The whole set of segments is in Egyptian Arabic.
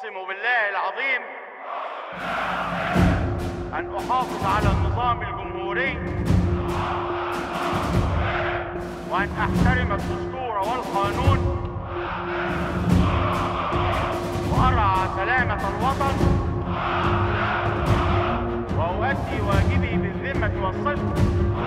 أقسم بالله العظيم أن أحافظ على النظام الجمهوري وأن أحترم الدستور والقانون وأرعى سلامة الوطن وأؤدي واجبي بالذمة والصدق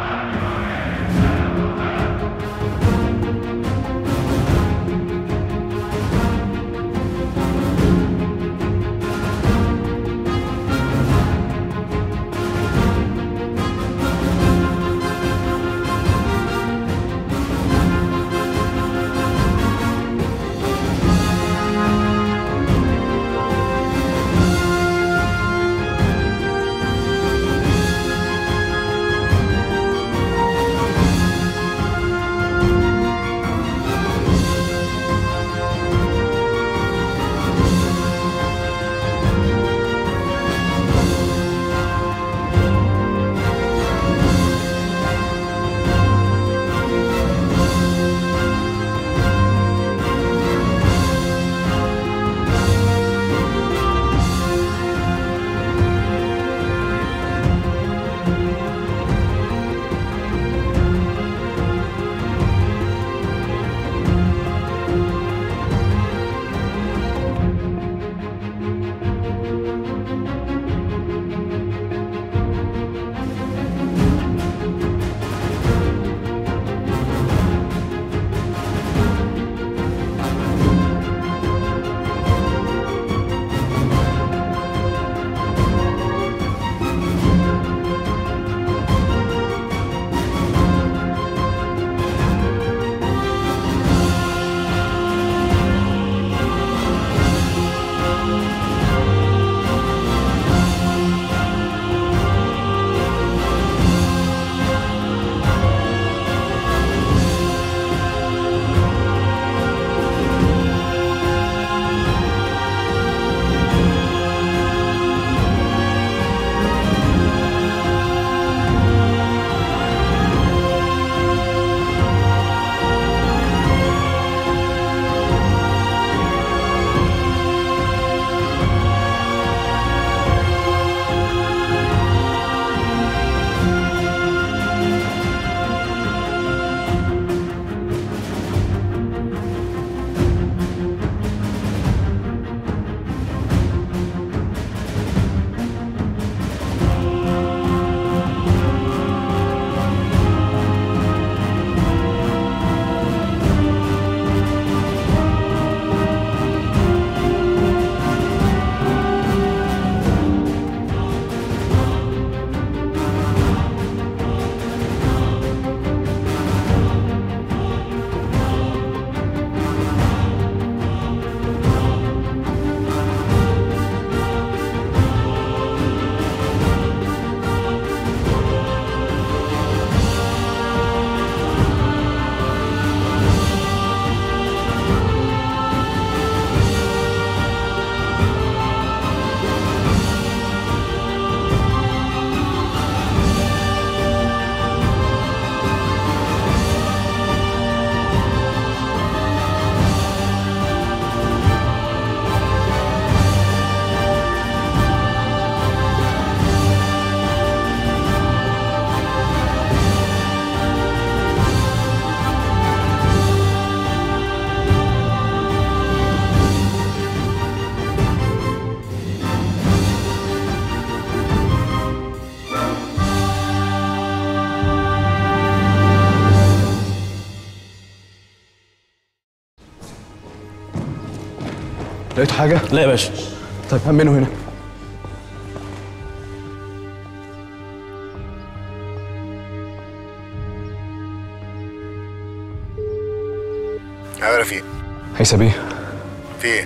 لقيت حاجة؟ لا يا باشا طيب أمنه هنا يا رفيق هيثم بيه في ايه؟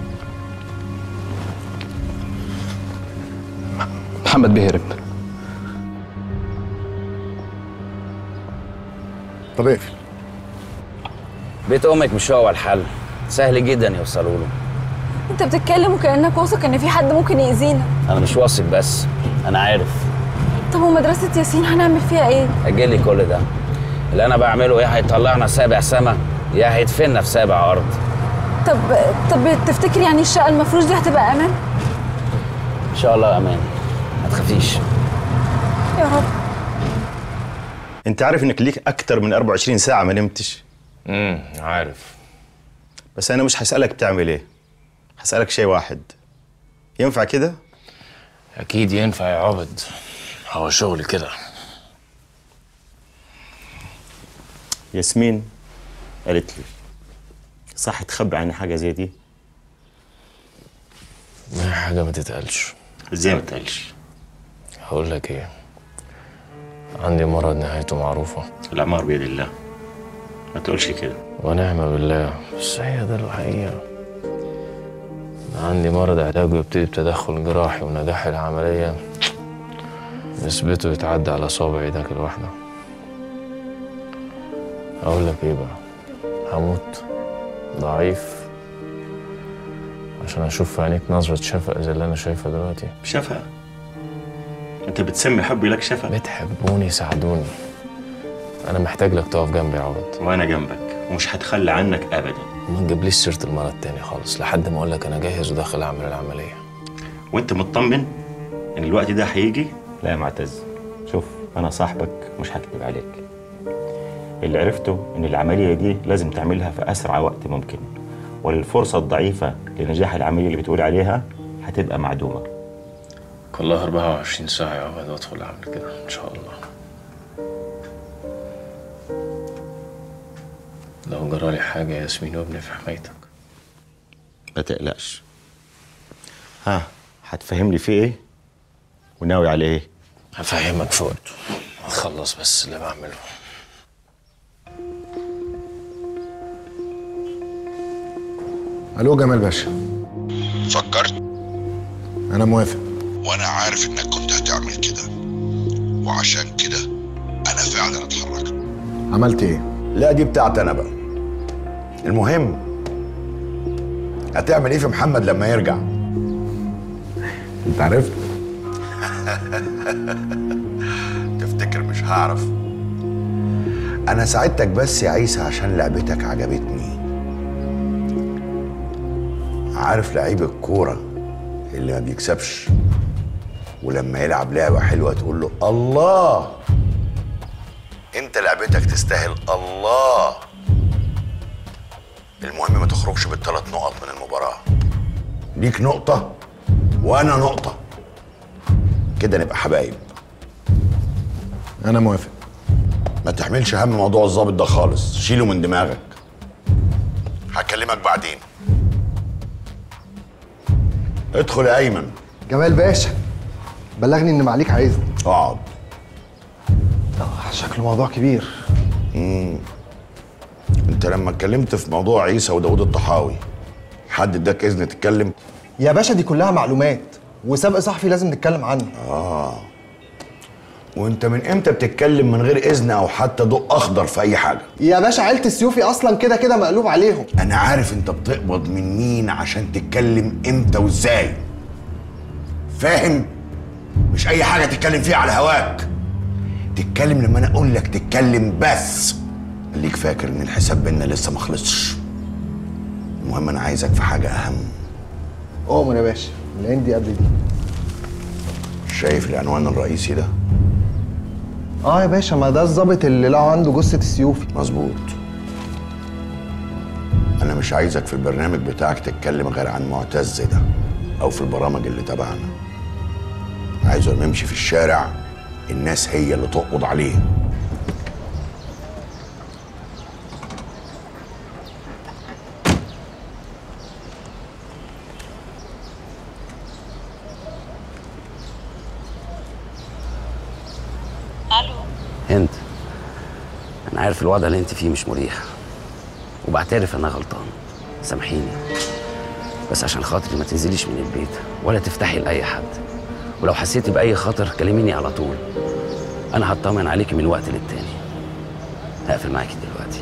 محمد بيه هرب طب اقفل بيت امك مش هو الحل سهل جدا يوصلوا له انت بتتكلم وكانك واثق ان في حد ممكن يأذينا انا مش واثق بس انا عارف طب ومدرسة ياسين هنعمل فيها ايه؟ اجلي كل ده اللي انا بعمله يا هيطلعنا سابع سما يا هيدفننا في سابع ارض طب طب تفتكر يعني الشقه المفروش دي هتبقى امان ان شاء الله امان ما تخافيش يا رب انت عارف انك ليك اكتر من 24 ساعه ما نمتش امم عارف بس انا مش هسالك بتعمل ايه هسالك شيء واحد ينفع كده اكيد ينفع يا عبد هو شغل كده ياسمين قالت لي صح تخبي عني حاجه زي دي ما حاجه ما تتقالش ازاي ما تقلش هقول لك ايه عندي مرض نهايته معروفه الاعمار بيد الله ما تقولش كده ونعم بالله بس هي ده الحقيقه عندي مرض علاجه يبتدي بتدخل جراحي ونجاح العمليه نسبته يتعدى على صابع ايدك الواحده اقول لك ايه بقى هموت ضعيف عشان اشوف في عينيك نظره شفقه زي اللي انا شايفها دلوقتي شفا انت بتسمي حبي لك شفا بتحبوني ساعدوني انا محتاج لك تقف جنبي يا عوض وانا جنبك ومش هتخلى عنك ابدا ما تجيبليش سيره المرض تاني خالص لحد ما اقول لك انا جاهز وداخل اعمل العمليه وانت مطمن ان الوقت ده هيجي لا يا معتز شوف انا صاحبك مش هكذب عليك اللي عرفته ان العمليه دي لازم تعملها في اسرع وقت ممكن والفرصه الضعيفه لنجاح العمليه اللي بتقول عليها هتبقى معدومه كلها 24 ساعه يا عوض وادخل اعمل كده ان شاء الله لو جرالي حاجه يا ياسمين وابني في حمايتك ما تقلقش ها هتفهمني في ايه وناوي على ايه هفهمك في وقته هخلص بس اللي بعمله الو جمال باشا فكرت انا موافق وانا عارف انك كنت هتعمل كده وعشان كده انا فعلا اتحركت عملت ايه لا دي بتاعتي انا بقى المهم هتعمل ايه في محمد لما يرجع انت عرفت تفتكر مش هعرف انا ساعدتك بس يا عيسى عشان لعبتك عجبتني عارف لعيب الكوره اللي ما بيكسبش ولما يلعب لعبه حلوه تقول له الله انت لعبتك تستاهل الله المهم ما تخرجش بالثلاث نقط من المباراه ليك نقطه وانا نقطه كده نبقى حبايب انا موافق ما تحملش هم موضوع الظابط ده خالص شيله من دماغك هكلمك بعدين ادخل يا ايمن جمال باشا بلغني ان معليك عايزني اقعد آه، شكله موضوع كبير انت لما اتكلمت في موضوع عيسى وداود الطحاوي حد اداك اذن تتكلم يا باشا دي كلها معلومات وسبق صحفي لازم نتكلم عنه وانت من امتى بتتكلم من غير اذن او حتى ضوء اخضر في اي حاجه يا باشا عيلة السيوفي اصلا كده كده مقلوب عليهم انا عارف انت بتقبض من مين عشان تتكلم امتى وازاي فاهم مش اي حاجه تتكلم فيها على هواك تتكلم لما انا اقول لك تتكلم بس خليك فاكر ان الحساب بينا لسه ما خلصش المهم انا عايزك في حاجه اهم اؤمر يا باشا العين دي قبل دي شايف العنوان الرئيسي ده اه يا باشا ما ده الظابط اللي لقوا عنده جثة السيوفي مظبوط انا مش عايزك في البرنامج بتاعك تتكلم غير عن معتز ده او في البرامج اللي تبعنا عايزه لما يمشي في الشارع الناس هي اللي تقبض عليه هند انا عارف الوضع اللي انت فيه مش مريح وبعترف انا غلطان سامحيني بس عشان خاطري ما تنزليش من البيت ولا تفتحي لاي حد ولو حسيتي باي خطر كلميني على طول انا هطمن عليكي من وقت للتاني هقفل معاكي دلوقتي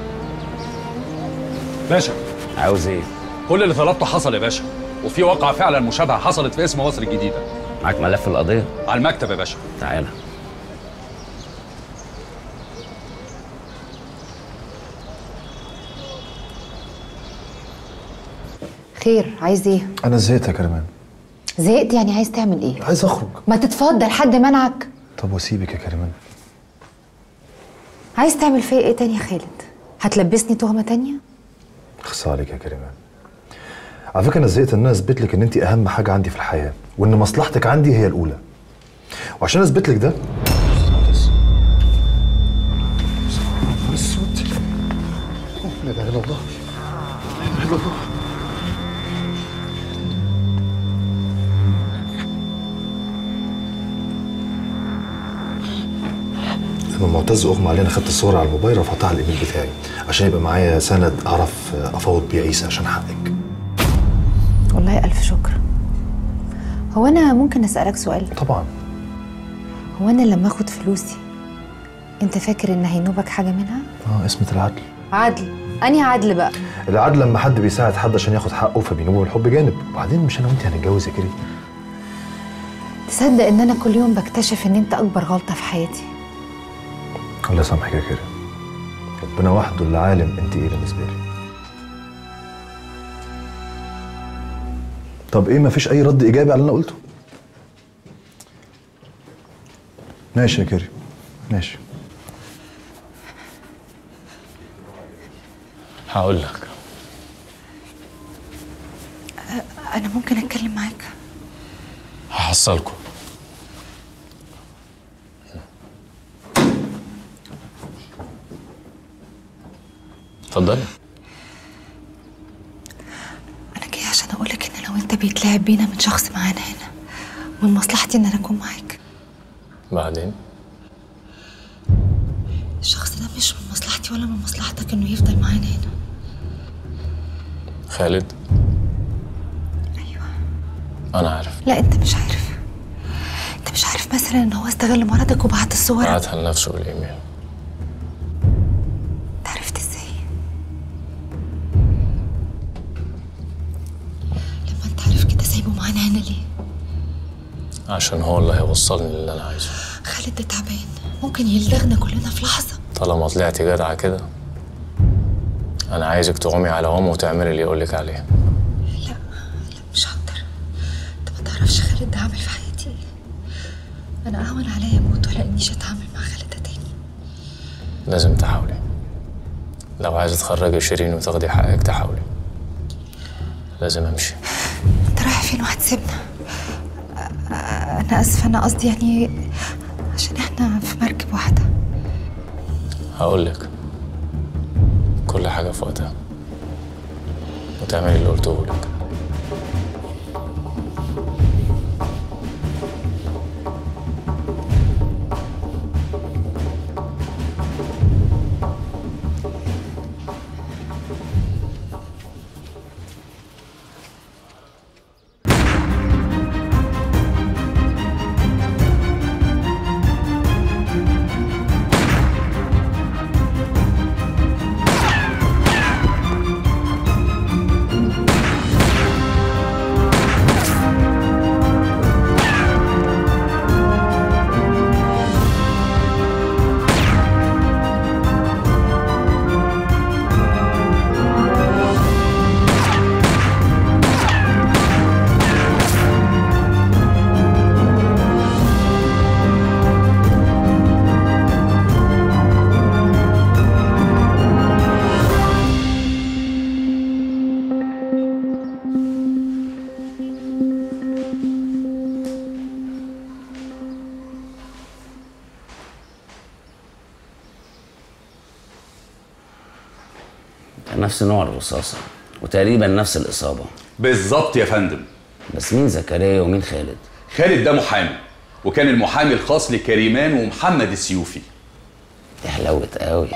باشا عاوز ايه كل اللي طلبته حصل يا باشا وفي واقعة فعلا مشابهة حصلت في اسم مصر الجديدة معاك ملف القضيه على المكتب يا باشا تعالى خير عايز ايه انا زهقت يا كريمان زهقت يعني عايز تعمل ايه عايز اخرج ما تتفضل حد منعك طب واسيبك يا كريمان عايز تعمل فيا ايه تاني يا خالد هتلبسني تهمه تانية اخصى عليك يا كريمان على فكره انا زهقت ان انا اثبت لك ان انت اهم حاجه عندي في الحياه وان مصلحتك عندي هي الاولى وعشان اثبت لك ده اسود لا اله الا الله لا اله الا الله لما معتز اغمى علينا خدت الصور على الموبايل رفعتها على الايميل بتاعي عشان يبقى معايا سند اعرف افاوض بيه عيسى عشان حقك والله الف شكر هو انا ممكن اسالك سؤال طبعا هو انا لما اخد فلوسي انت فاكر ان هينوبك حاجه منها اه اسمة العدل عدل انهي عدل بقى العدل لما حد بيساعد حد عشان ياخد حقه فبينوبه بالحب جانب وبعدين مش انا وانت هنتجوز يا كريم تصدق ان انا كل يوم بكتشف ان انت اكبر غلطه في حياتي الله يسامحك يا كريم ربنا وحده اللي عالم انت ايه بالنسبه لي طب ايه مفيش اي رد ايجابي على اللي انا قلته ماشي يا كريم ماشي هقول لك انا ممكن اتكلم معاك هحصلكوا اتفضلي انا جاي عشان اقولك ان لو انت بيتلعب بينا من شخص معانا هنا من مصلحتي ان انا اكون معاك بعدين الشخص ده مش من مصلحتي ولا من مصلحتك انه يفضل معانا هنا خالد ايوه انا عارف لا انت مش عارف انت مش عارف مثلا ان هو استغل مرضك وبعت الصور بعتها لنفسه بالايميل انت عرفت ازاي لما انت عارف كده سايبه معانا هنا ليه عشان هو اللي هيوصلني للي انا عايزه خالد ده تعبان ممكن يلدغنا كلنا في لحظه طالما طلعتي جدعة كده انا عايزك تقومي على قوم وتعملي اللي يقولك عليه لا لا مش هقدر انت ما تعرفش خالد ده عامل في حياتي ايه انا اهون عليا اموت ولا انيش اتعامل مع خالد ده تاني لازم تحاولي لو عايزة تخرجي شيرين وتاخدي حقك تحاولي لازم امشي انت رايح فين وهتسيبنا آه، انا اسفه انا قصدي يعني عشان احنا في مركب واحده هقولك كل حاجة في وقتها وتعملي اللي قلته لك نفس نوع الرصاصة وتقريبا نفس الإصابة بالظبط يا فندم بس مين زكريا ومين خالد؟ خالد ده محامي وكان المحامي الخاص لكريمان ومحمد السيوفي دي حلوت قوي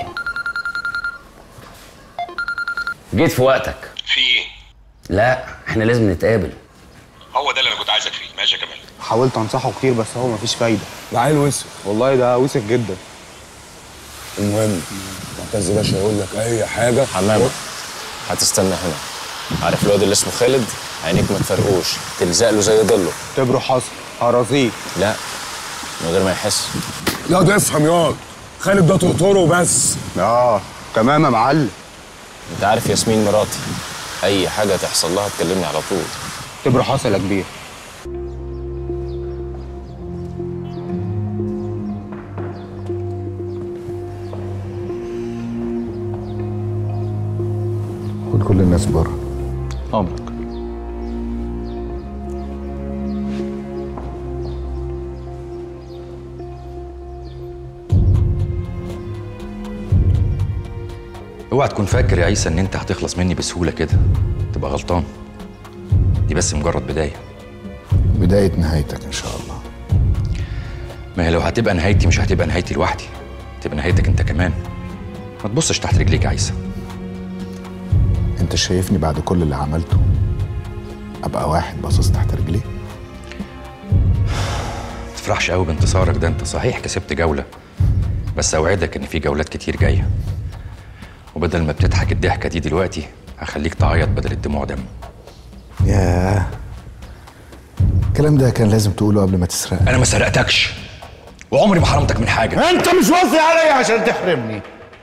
جيت في وقتك في ايه؟ لا احنا لازم نتقابل هو ده اللي انا كنت عايزك فيه ماشي يا كمال حاولت انصحه كتير بس هو مفيش فايده ده عيل وسخ والله ده وسخ جدا المهم معتز باشا يقول لك اي حاجه حمامة هتستنى هنا عارف الواد اللي اسمه خالد عينيك ما تفرقوش تلزق له زي ضله تبرو حصر هرازيه لا من غير ما يحس ياض افهم ياض خالد ده تقطره بس اه تمام يا معلم انت عارف ياسمين مراتي اي حاجه تحصل لها تكلمني على طول تبرو حصل يا كبير خد كل الناس بره امرك اوعى تكون فاكر يا عيسى ان انت هتخلص مني بسهوله كده تبقى غلطان دي بس مجرد بدايه بداية نهايتك إن شاء الله ما هي لو هتبقى نهايتي مش هتبقى نهايتي لوحدي تبقى نهايتك انت كمان ما تبصش تحت رجليك يا عيسى أنت شايفني بعد كل اللي عملته أبقى واحد باصص تحت رجليه ما تفرحش قوي بانتصارك ده انت صحيح كسبت جوله بس اوعدك ان في جولات كتير جايه وبدل ما بتضحك الضحكه دي دلوقتي هخليك تعيط بدل الدموع دم ياه الكلام ده كان لازم تقوله قبل ما تسرق انا ما سرقتكش وعمري ما حرمتك من حاجه انت مش واصي عليا عشان تحرمني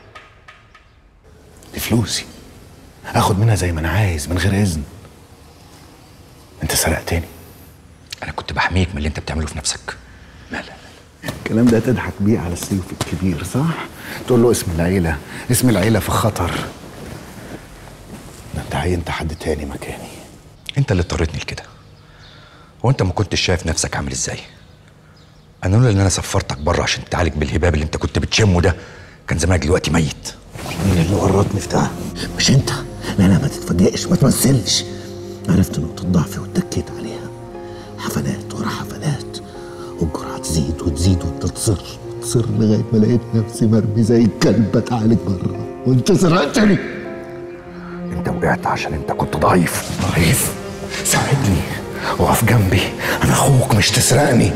دي فلوسي اخد منها زي ما انا عايز من غير اذن انت سرقتني انا كنت بحميك من اللي انت بتعمله في نفسك الكلام ده تضحك بيه على السيف الكبير صح؟ تقول له اسم العيلة اسم العيلة في خطر ده انت عينت حد تاني مكاني انت اللي اضطريتني لكده هو انت ما كنتش شايف نفسك عامل ازاي انا لولا ان انا سفرتك بره عشان تعالج بالهباب اللي انت كنت بتشمه ده كان زمانك دلوقتي ميت مين اللي ورطني في ده؟ مش انت لا لا ما تتفاجئش ما تمثلش عرفت نقطة ضعفي واتكيت عليها حفلات ورا حفلات والجرعة تزيد وتزيد وتتصر تصر لغاية ما لقيت نفسي مرمي زي الكلب بتعالج بره وانت سرقتني انت وقعت عشان انت كنت ضعيف ضعيف ساعدني وقف جنبي انا اخوك مش تسرقني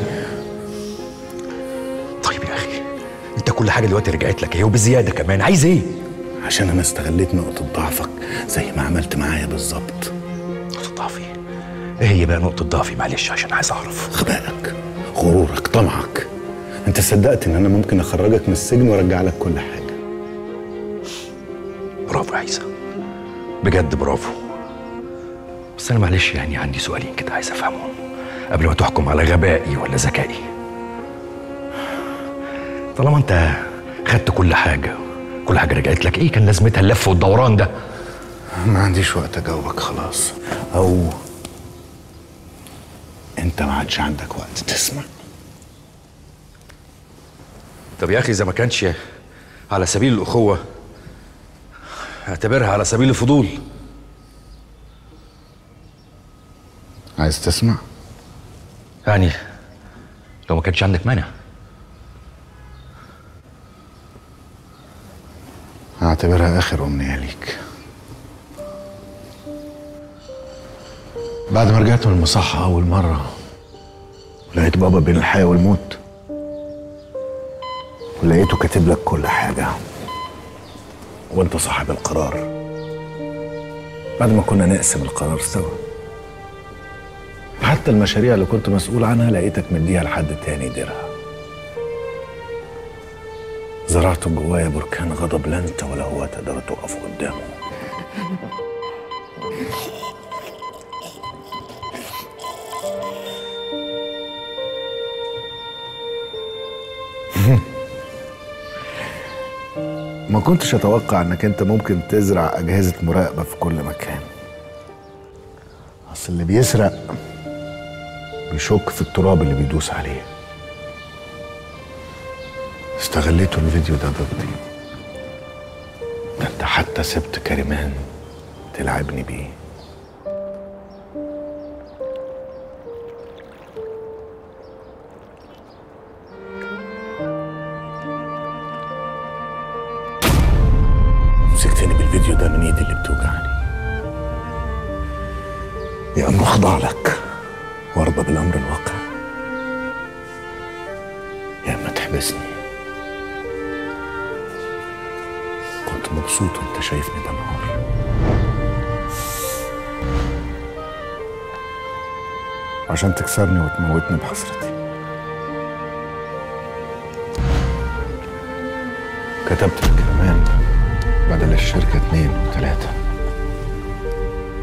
طيب يا اخي انت كل حاجه دلوقتي رجعت لك اهي وبزياده كمان عايز ايه عشان انا استغليت نقطة ضعفك زي ما عملت معايا بالظبط نقطه ضعفي ايه هي بقى نقطه ضعفي معلش عشان عايز اعرف غبائك غرورك طمعك انت صدقت ان انا ممكن اخرجك من السجن وارجع لك كل حاجة برافو يا عيسى بجد برافو بس انا معلش يعني عندي سؤالين كده عايز افهمهم قبل ما تحكم على غبائي ولا ذكائي طالما انت خدت كل حاجه كل حاجه رجعت لك ايه كان لازمتها اللف والدوران ده ما عنديش وقت اجاوبك خلاص او انت ما عادش عندك وقت تسمع طب يا اخي اذا ما كانش على سبيل الاخوه اعتبرها على سبيل الفضول عايز تسمع؟ يعني لو ما كانش عندك مانع هعتبرها آخر أمنية ليك بعد ما رجعت من المصحة أول مرة لقيت بابا بين الحياة والموت ولقيته كاتب لك كل حاجة وانت صاحب القرار بعد ما كنا نقسم القرار سوا حتى المشاريع اللي كنت مسؤول عنها لقيتك مديها لحد تاني يديرها زرعت جوايا بركان غضب لا انت ولا هو تقدروا تقفوا قدامه ما كنتش أتوقع إنك أنت ممكن تزرع أجهزة مراقبة في كل مكان أصل اللي بيسرق بيشك في التراب اللي بيدوس عليه استغليتوا الفيديو ده ضدي ده انت حتى سبت كريمان تلعبني بيه مسكتني بالفيديو ده من ايدي اللي بتوجعني يا اما اخضع لك وارضى بالامر الواقع يا اما تحبسني كنت مبسوط وانت شايفني بنهار عشان تكسرني وتموتني بحسرتي كتبت الكرمان بدل الشركة اتنين وتلاتة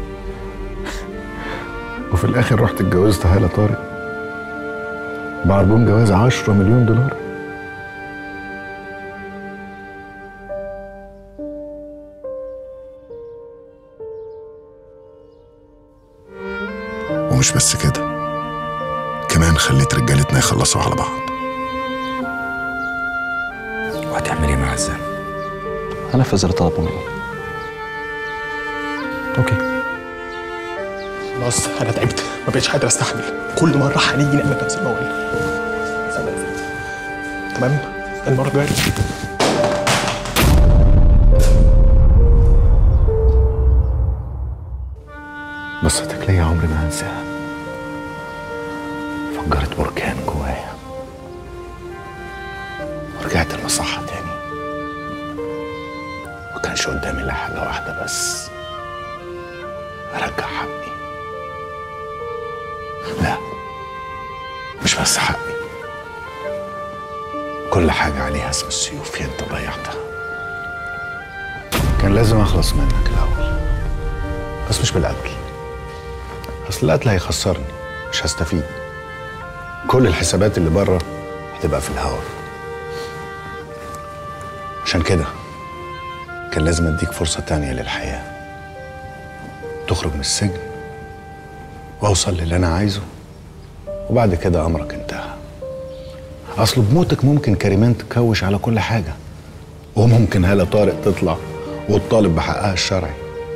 وفي الاخر رحت اتجوزت هالة طارق بعربون جواز 10 مليون دولار ومش بس كده كمان خليت رجالتنا يخلصوا على بعض وهتعمل ايه مع عزام؟ هنفذ اللي طلبه مني اوكي خلاص انا تعبت ما بقتش قادر استحمل كل مره هنيجي نعمل نفس الموال تمام المره الجايه بصتك ليا عمري ما هنساها فجرت بركان جوايا ورجعت المصحة تاني ما كانش قدامي الا حاجة واحدة بس أرجع حقي لا مش بس حقي كل حاجة عليها اسم السيوف انت ضيعتها كان لازم اخلص منك الاول بس مش بالقتل اصل القتل هيخسرني مش هستفيد كل الحسابات اللي بره هتبقى في الهوا عشان كده كان لازم اديك فرصة تانية للحياة تخرج من السجن واوصل للي انا عايزه وبعد كده امرك انتهى اصل بموتك ممكن كريمان تكوش على كل حاجة وممكن هالة طارق تطلع وتطالب بحقها الشرعي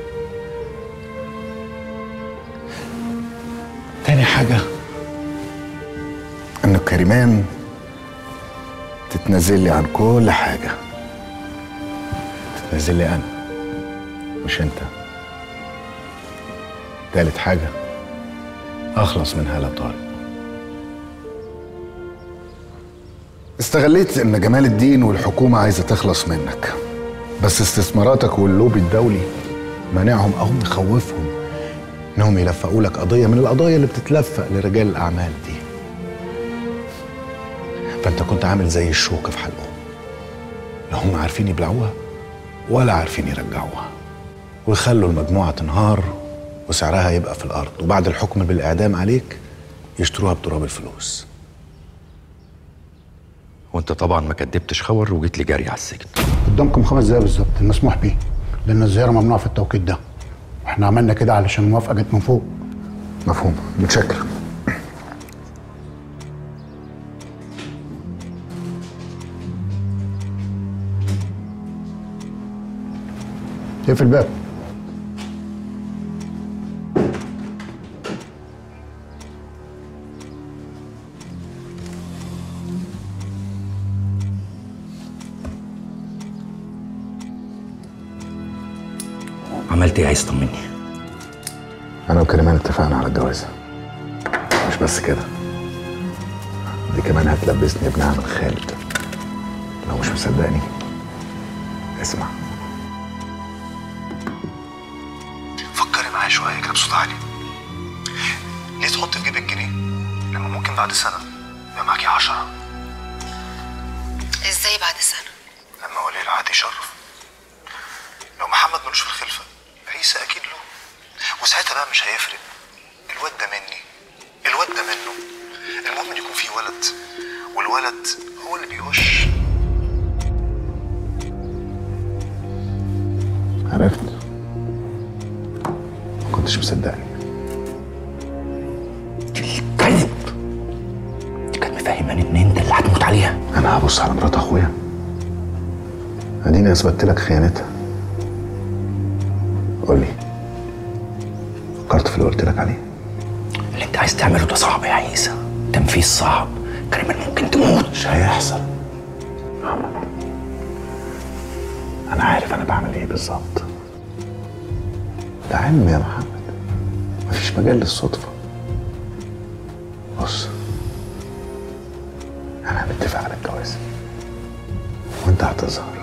تاني حاجة إن كريمان تتنازل لي عن كل حاجة تتنازل لي أنا مش أنت تالت حاجة أخلص من هالة طارق استغليت إن جمال الدين والحكومة عايزة تخلص منك بس استثماراتك واللوبي الدولي مانعهم أو مخوفهم انهم يلفقوا لك قضيه من القضايا اللي بتتلفق لرجال الاعمال دي فانت كنت عامل زي الشوكه في حلقهم لا هم عارفين يبلعوها ولا عارفين يرجعوها ويخلوا المجموعه تنهار وسعرها يبقى في الارض وبعد الحكم بالاعدام عليك يشتروها بتراب الفلوس وانت طبعا ما كدبتش خبر وجيت لي جري على السجن قدامكم خمس دقايق بالظبط المسموح بيه لان الزياره ممنوعه في التوقيت ده واحنا عملنا كده علشان الموافقه جت من فوق مفهوم متشكر اقفل الباب عملت ايه عايز تطمني؟ انا وكريمان اتفقنا على الجوازه مش بس كده دي كمان هتلبسني ابنها من خالد لو مش مصدقني اسمع فكري معايا شويه كده بصوت عالي ليه تحط في جيبك جنيه لما ممكن بعد سنه يبقى معاكي عشرة ازاي بعد سنه لما ولي العهد يشرف لو محمد ملوش في الخلفه عيسى اكيد له وساعتها بقى مش هيفرق الواد ده مني الواد ده منه المهم ان يكون في ولد والولد هو اللي بيهش عرفت ما كنتش مصدقني كانت مفهماني ان انت اللي هتموت عليها انا هبص على مرات اخويا اديني اثبتت لك خيانتها قول لي فكرت في اللي قلت لك عليه اللي انت عايز تعمله ده صعب يا عيسى تنفيذ صعب كريمان ممكن تموت مش هيحصل انا عارف انا بعمل ايه بالظبط ده علم يا محمد مفيش مجال للصدفه بص انا متفق على الجواز وانت هتظهر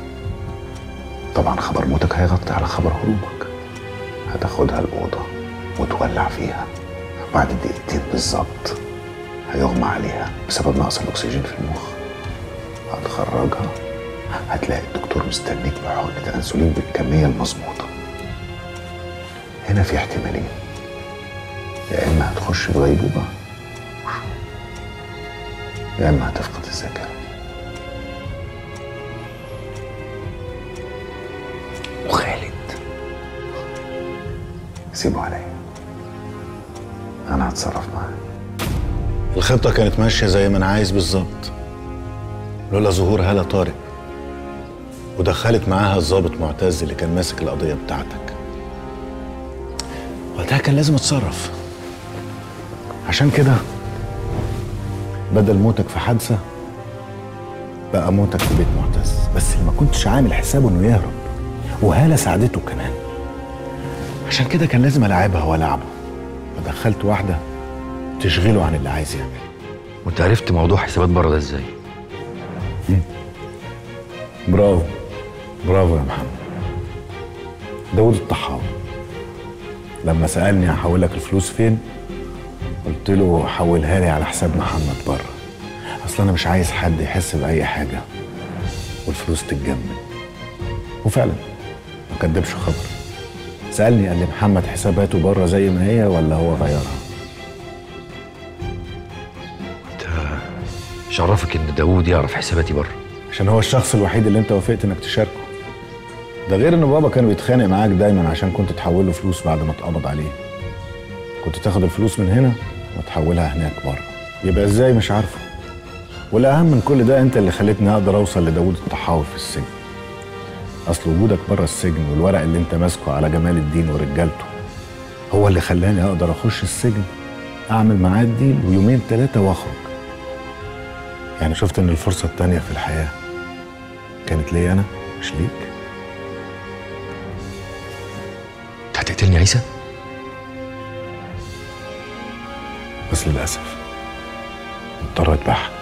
طبعا خبر موتك هيغطي على خبر هروبك هتاخدها الأوضة وتولع فيها بعد دقيقتين بالظبط هيغمى عليها بسبب نقص الأكسجين في المخ هتخرجها هتلاقي الدكتور مستنيك بحقنة أنسولين بالكمية المظبوطة هنا في احتمالين يا اما هتخش في غيبوبه يا اما هتفقد الذاكره وخالد سيبه عليا انا هتصرف معاه الخطة كانت ماشية زي ما أنا عايز بالظبط لولا ظهور هالة طارق ودخلت معاها الضابط معتز اللي كان ماسك القضية بتاعتك وقتها كان لازم أتصرف عشان كده بدل موتك في حادثة بقى موتك في بيت معتز بس اللي ما كنتش عامل حسابه إنه يهرب وهالة ساعدته كمان عشان كده كان لازم ألاعبها وألعبه فدخلت واحدة تشغله عن اللي عايز يعمل وانت عرفت موضوع حسابات بره ده ازاي؟ برافو برافو يا محمد داود الطحاوي لما سألني هحول لك الفلوس فين قلت له حولها لي على حساب محمد بره اصل انا مش عايز حد يحس بأي حاجة والفلوس تتجمد وفعلا ما كدبش خبر سألني قال لي محمد حساباته بره زي ما هي ولا هو غيرها مش عرفك ان داوود يعرف حساباتي بره عشان هو الشخص الوحيد اللي انت وافقت انك تشاركه ده غير ان بابا كان بيتخانق معاك دايما عشان كنت تحول له فلوس بعد ما اتقبض عليه كنت تاخد الفلوس من هنا وتحولها هناك بره يبقى ازاي مش عارفه والاهم من كل ده انت اللي خليتني اقدر اوصل لداوود الطحاوي في السجن اصل وجودك بره السجن والورق اللي انت ماسكه على جمال الدين ورجالته هو اللي خلاني اقدر اخش السجن اعمل معاه الديل ويومين ثلاثه واخرج يعني شفت ان الفرصه التانيه في الحياه كانت ليا انا مش ليك انت هتقتلني يا عيسى؟ بس للاسف مضطر اذبحك